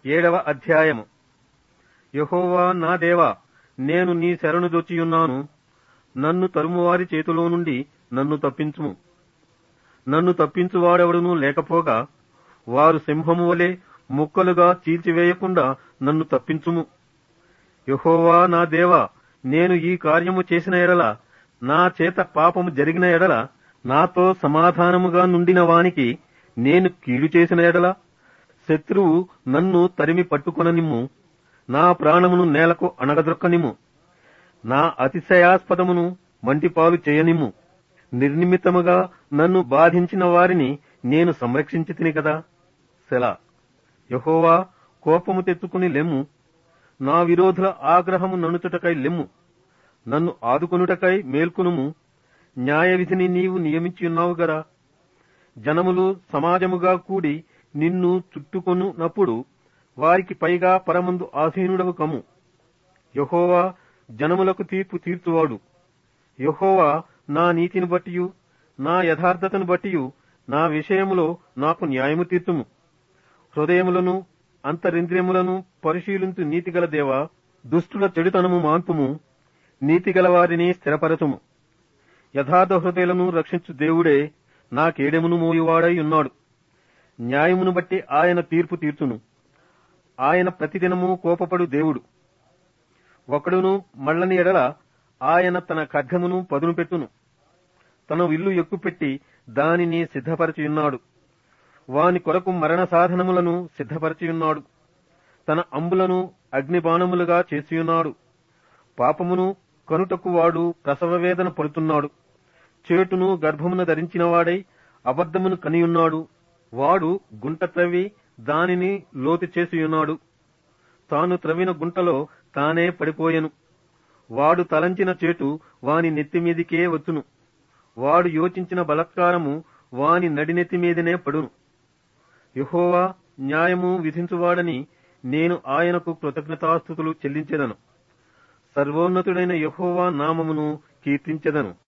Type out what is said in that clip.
ఏడవ అధ్యాయము యహోవా నా దేవా నేను నీ శరణు దొచ్చియున్నాను నన్ను తరుమువారి చేతిలో నుండి నన్ను తప్పించుము నన్ను తప్పించువాడెవడునూ లేకపోగా వారు సింహము వలె ముక్కలుగా చీల్చివేయకుండా నన్ను తప్పించుము యహోవా నా దేవా నేను ఈ కార్యము చేసిన ఎడల నా చేత పాపము జరిగిన ఎడల నాతో సమాధానముగా నుండిన వానికి నేను కీడు చేసిన ఎడల శత్రువు నన్ను తరిమి పట్టుకొననిమ్ము నా ప్రాణమును నేలకు అణగదొక్కనిమ్ము నా అతిశయాస్పదమును మంటిపాలు చేయనిమ్ము నిర్నిమిత్తముగా నన్ను బాధించిన వారిని నేను సంరక్షించి తిని కదా సెలా యహోవా కోపము తెచ్చుకుని లెమ్ము నా విరోధుల ఆగ్రహము ననుచుటకై లెమ్ము నన్ను ఆదుకొనుటకై మేల్కొనుము న్యాయ విధిని నీవు నియమించున్నావు గదా జనములు సమాజముగా కూడి నిన్ను చుట్టుకొనున్నప్పుడు వారికి పైగా పరమందు ఆసీనుడవు కము యహోవా జనములకు తీర్పు తీర్చువాడు యహోవా నా నీతిని బట్టియు నా యథార్థతను బట్టియు నా విషయములో నాకు న్యాయము తీర్చుము హృదయములను అంతరింద్రియములను పరిశీలించు నీతిగల దేవా దుష్టుల చెడుతనము మాన్పుము నీతిగల వారిని స్థిరపరచుము యథార్థ హృదయులను రక్షించు దేవుడే నా కేడెమును మోయువాడై ఉన్నాడు న్యాయమును బట్టి ఆయన తీర్పు తీర్చును ఆయన ప్రతిదినము కోపపడు దేవుడు ఒకడును మళ్ళని ఎడల ఆయన తన ఖడ్గమును పదును పెట్టును తన విల్లు ఎక్కుపెట్టి దానిని సిద్ధపరచియున్నాడు వాని కొరకు మరణ సాధనములను సిద్ధపరచియున్నాడు తన అంబులను అగ్నిబాణములుగా చేసియున్నాడు పాపమును కనుటకు వాడు ప్రసవ వేదన పడుతున్నాడు చేటును గర్భమున ధరించిన వాడై అబద్ధమును కనియున్నాడు వాడు గుంట త్రవ్వి దానిని లోతు చేసియున్నాడు తాను త్రవ్విన గుంటలో తానే పడిపోయెను వాడు తలంచిన చేటు వాని నెత్తిమీదికే వచ్చును వాడు యోచించిన బలత్కారము వాని నడినెత్తి మీదనే పడును యహోవా న్యాయము విధించువాడని నేను ఆయనకు కృతజ్ఞతాస్థుతులు చెల్లించెదను సర్వోన్నతుడైన యహోవా నామమును కీర్తించెదను